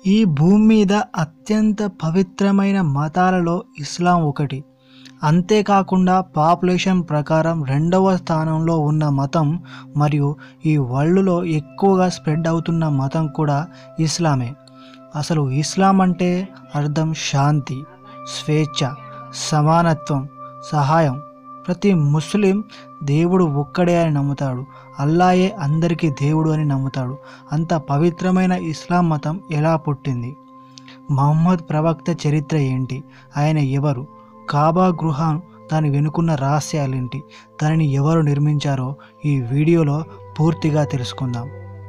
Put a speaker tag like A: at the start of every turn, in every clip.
A: ఈ భూమి మీద అత్యంత పవిత్రమైన మతాలలో ఇస్లాం ఒకటి అంతేకాకుండా పాపులేషన్ ప్రకారం రెండవ స్థానంలో ఉన్న మతం మరియు ఈ వరల్డ్లో ఎక్కువగా స్ప్రెడ్ అవుతున్న మతం కూడా ఇస్లామే అసలు ఇస్లాం అంటే అర్థం శాంతి స్వేచ్ఛ సమానత్వం సహాయం ప్రతి ముస్లిం దేవుడు ఒక్కడే అని నమ్ముతాడు అల్లాయే అందరికీ దేవుడు అని నమ్ముతాడు అంత పవిత్రమైన ఇస్లాం మతం ఎలా పుట్టింది మహమ్మద్ ప్రవక్త చరిత్ర ఏంటి ఆయన ఎవరు కాబా గృహం దాని వెనుకున్న రహస్యాలేంటి దానిని ఎవరు నిర్మించారో ఈ వీడియోలో పూర్తిగా తెలుసుకుందాం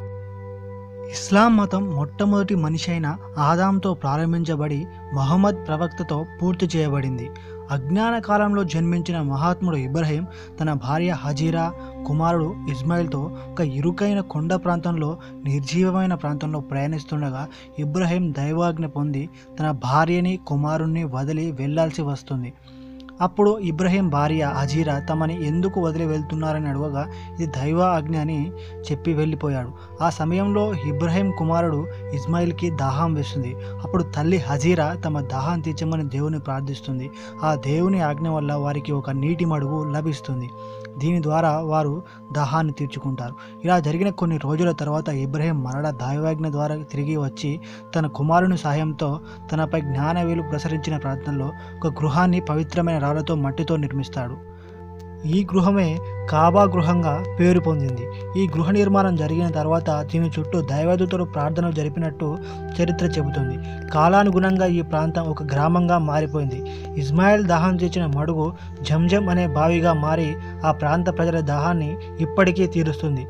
A: ఇస్లాం మతం మొట్టమొదటి మనిషి అయిన ఆదాంతో ప్రారంభించబడి మహమ్మద్ ప్రవక్తతో పూర్తి చేయబడింది అజ్ఞాన కాలంలో జన్మించిన మహాత్ముడు ఇబ్రహీం తన భార్య హజీరా కుమారుడు ఇస్మాయిల్తో ఒక ఇరుకైన కొండ ప్రాంతంలో నిర్జీవమైన ప్రాంతంలో ప్రయాణిస్తుండగా ఇబ్రహీం దైవాజ్ఞ పొంది తన భార్యని కుమారుణ్ణి వదిలి వెళ్ళాల్సి వస్తుంది అప్పుడు ఇబ్రహీం భార్య హజీరా తమని ఎందుకు వదిలి వెళ్తున్నారని అడగగా ఇది దైవ ఆజ్ఞ అని చెప్పి వెళ్ళిపోయాడు ఆ సమయంలో ఇబ్రహీం కుమారుడు ఇస్మాయిల్కి దాహం వేస్తుంది అప్పుడు తల్లి హజీరా తమ దాహం తీర్చమని దేవుని ప్రార్థిస్తుంది ఆ దేవుని ఆజ్ఞ వల్ల వారికి ఒక నీటి మడుగు లభిస్తుంది దీని ద్వారా వారు దాహాన్ని తీర్చుకుంటారు ఇలా జరిగిన కొన్ని రోజుల తర్వాత ఇబ్రహీం మరణ దైవాజ్ఞ ద్వారా తిరిగి వచ్చి తన కుమారుని సహాయంతో తనపై జ్ఞానవేలు ప్రసరించిన ప్రాంతంలో ఒక గృహాన్ని పవిత్రమైన రాళ్లతో మట్టితో నిర్మిస్తాడు ఈ గృహమే కాబా గృహంగా పేరు పొందింది ఈ గృహ నిర్మాణం జరిగిన తర్వాత దీని చుట్టూ దైవదూతలు ప్రార్థనలు జరిపినట్టు చరిత్ర చెబుతుంది కాలానుగుణంగా ఈ ప్రాంతం ఒక గ్రామంగా మారిపోయింది ఇస్మాయిల్ దాహం తెచ్చిన మడుగు జంజం అనే బావిగా మారి ఆ ప్రాంత ప్రజల దాహాన్ని ఇప్పటికీ తీరుస్తుంది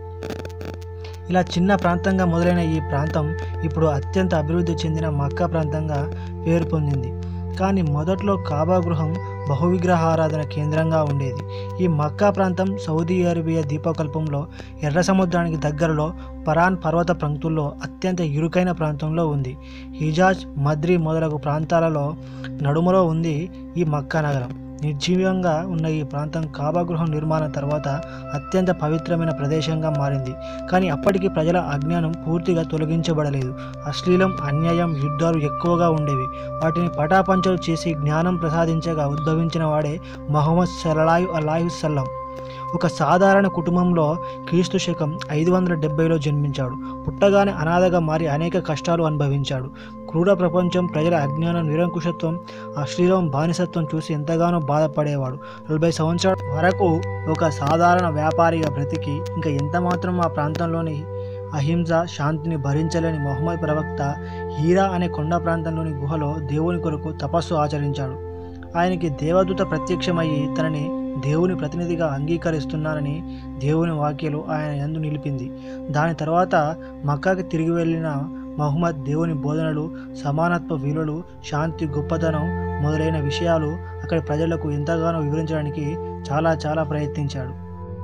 A: ఇలా చిన్న ప్రాంతంగా మొదలైన ఈ ప్రాంతం ఇప్పుడు అత్యంత అభివృద్ధి చెందిన మక్కా ప్రాంతంగా పేరు పొందింది కానీ మొదట్లో కాబా గృహం బహువిగ్రహారాధన కేంద్రంగా ఉండేది ఈ మక్కా ప్రాంతం సౌదీ అరేబియా ద్వీపకల్పంలో ఎర్ర సముద్రానికి దగ్గరలో పరాన్ పర్వత ప్రాంతుల్లో అత్యంత ఇరుకైన ప్రాంతంలో ఉంది హిజాజ్ మద్రి మొదలగు ప్రాంతాలలో నడుమలో ఉంది ఈ మక్కా నగరం నిర్జీవంగా ఉన్న ఈ ప్రాంతం కాబా గృహం నిర్మాణం తర్వాత అత్యంత పవిత్రమైన ప్రదేశంగా మారింది కానీ అప్పటికి ప్రజల అజ్ఞానం పూర్తిగా తొలగించబడలేదు అశ్లీలం అన్యాయం యుద్ధాలు ఎక్కువగా ఉండేవి వాటిని పటాపంచలు చేసి జ్ఞానం ప్రసాదించగా ఉద్భవించిన వాడే మహమ్మద్ సలాయు అలాయు సల్లం ఒక సాధారణ కుటుంబంలో క్రీస్తు శకం ఐదు వందల డెబ్బైలో జన్మించాడు పుట్టగానే అనాథగా మారి అనేక కష్టాలు అనుభవించాడు క్రూర ప్రపంచం ప్రజల అజ్ఞానం నిరంకుశత్వం అశ్లీలం బానిసత్వం చూసి ఎంతగానో బాధపడేవాడు నలభై సంవత్సరాల వరకు ఒక సాధారణ వ్యాపారిగా బ్రతికి ఇంకా ఎంత మాత్రం ఆ ప్రాంతంలోని అహింస శాంతిని భరించలేని మొహమ్మద్ ప్రవక్త హీరా అనే కొండ ప్రాంతంలోని గుహలో దేవుని కొరకు తపస్సు ఆచరించాడు ఆయనకి దేవదూత ప్రత్యక్షమయ్యి తనని దేవుని ప్రతినిధిగా అంగీకరిస్తున్నానని దేవుని వాక్యలు ఆయన ఎందు నిలిపింది దాని తర్వాత మక్కాకి తిరిగి వెళ్ళిన మహమ్మద్ దేవుని బోధనలు సమానత్వ విలువలు శాంతి గొప్పతనం మొదలైన విషయాలు అక్కడి ప్రజలకు ఎంతగానో వివరించడానికి చాలా చాలా ప్రయత్నించాడు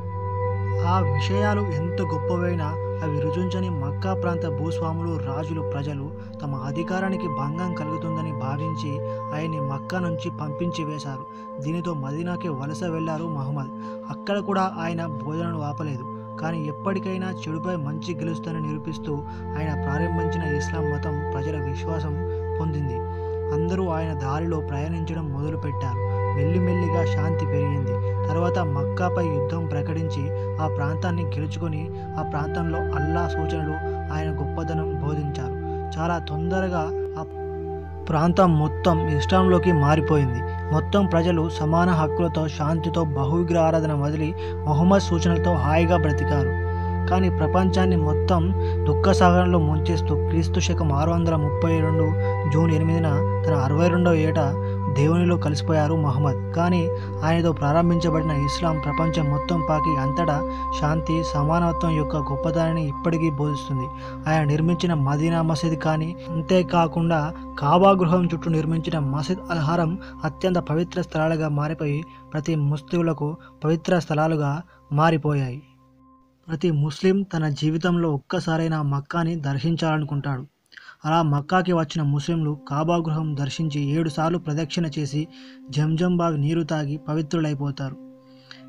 A: ఆ విషయాలు ఎంత గొప్పవైనా అవి రుజుంచని మక్కా ప్రాంత భూస్వాములు రాజులు ప్రజలు తమ అధికారానికి భంగం కలుగుతుందని భావించి ఆయన్ని మక్కా నుంచి పంపించి వేశారు దీనితో మదీనాకి వలస వెళ్లారు మహమ్మద్ అక్కడ కూడా ఆయన బోధనను ఆపలేదు కానీ ఎప్పటికైనా చెడుపై మంచి గెలుస్తుందని నిరూపిస్తూ ఆయన ప్రారంభించిన ఇస్లాం మతం ప్రజల విశ్వాసం పొందింది అందరూ ఆయన దారిలో ప్రయాణించడం మొదలుపెట్టారు మెల్లిమెల్లిగా శాంతి పెరిగింది తర్వాత మక్కాపై యుద్ధం ప్రకటించి ఆ ప్రాంతాన్ని గెలుచుకొని ఆ ప్రాంతంలో అల్లా సూచనలు ఆయన గొప్పదనం బోధించారు చాలా తొందరగా ఆ ప్రాంతం మొత్తం ఇస్లాంలోకి మారిపోయింది మొత్తం ప్రజలు సమాన హక్కులతో శాంతితో బహువిగ్రహ ఆరాధన వదిలి మొహమ్మద్ సూచనలతో హాయిగా బ్రతికారు కానీ ప్రపంచాన్ని మొత్తం దుఃఖసాగరంలో ముంచేస్తూ క్రీస్తు శకం ఆరు వందల ముప్పై రెండు జూన్ ఎనిమిదిన తన అరవై రెండవ ఏట దేవునిలో కలిసిపోయారు మహమ్మద్ కానీ ఆయనతో ప్రారంభించబడిన ఇస్లాం ప్రపంచం మొత్తం పాకి అంతటా శాంతి సమానత్వం యొక్క గొప్పతనాన్ని ఇప్పటికీ బోధిస్తుంది ఆయన నిర్మించిన మదీనా మసీద్ కానీ అంతేకాకుండా కాబా గృహం చుట్టూ నిర్మించిన మసీద్ అల్ హరం అత్యంత పవిత్ర స్థలాలుగా మారిపోయి ప్రతి ముస్లింలకు పవిత్ర స్థలాలుగా మారిపోయాయి ప్రతి ముస్లిం తన జీవితంలో ఒక్కసారైనా మక్కాని దర్శించాలనుకుంటాడు అలా మక్కాకి వచ్చిన ముస్లింలు కాబా గృహం దర్శించి ఏడుసార్లు ప్రదక్షిణ చేసి జంజం బావి నీరు తాగి పవిత్రులైపోతారు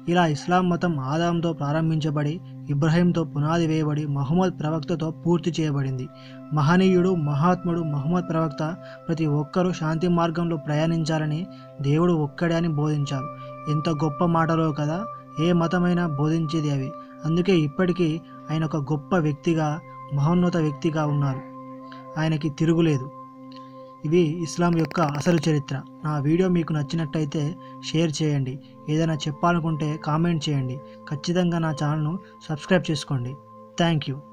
A: ఇలా ఇస్లాం మతం ఆదాంతో ప్రారంభించబడి ఇబ్రహీంతో పునాది వేయబడి మహమ్మద్ ప్రవక్తతో పూర్తి చేయబడింది మహనీయుడు మహాత్ముడు మహమ్మద్ ప్రవక్త ప్రతి ఒక్కరూ శాంతి మార్గంలో ప్రయాణించాలని దేవుడు ఒక్కడే అని బోధించారు ఎంత గొప్ప మాటలో కదా ఏ మతమైనా బోధించేది అవి అందుకే ఇప్పటికీ ఆయన ఒక గొప్ప వ్యక్తిగా మహోన్నత వ్యక్తిగా ఉన్నారు ఆయనకి తిరుగులేదు ఇవి ఇస్లాం యొక్క అసలు చరిత్ర నా వీడియో మీకు నచ్చినట్టయితే షేర్ చేయండి ఏదైనా చెప్పాలనుకుంటే కామెంట్ చేయండి ఖచ్చితంగా నా ఛానల్ను సబ్స్క్రైబ్ చేసుకోండి థ్యాంక్ యూ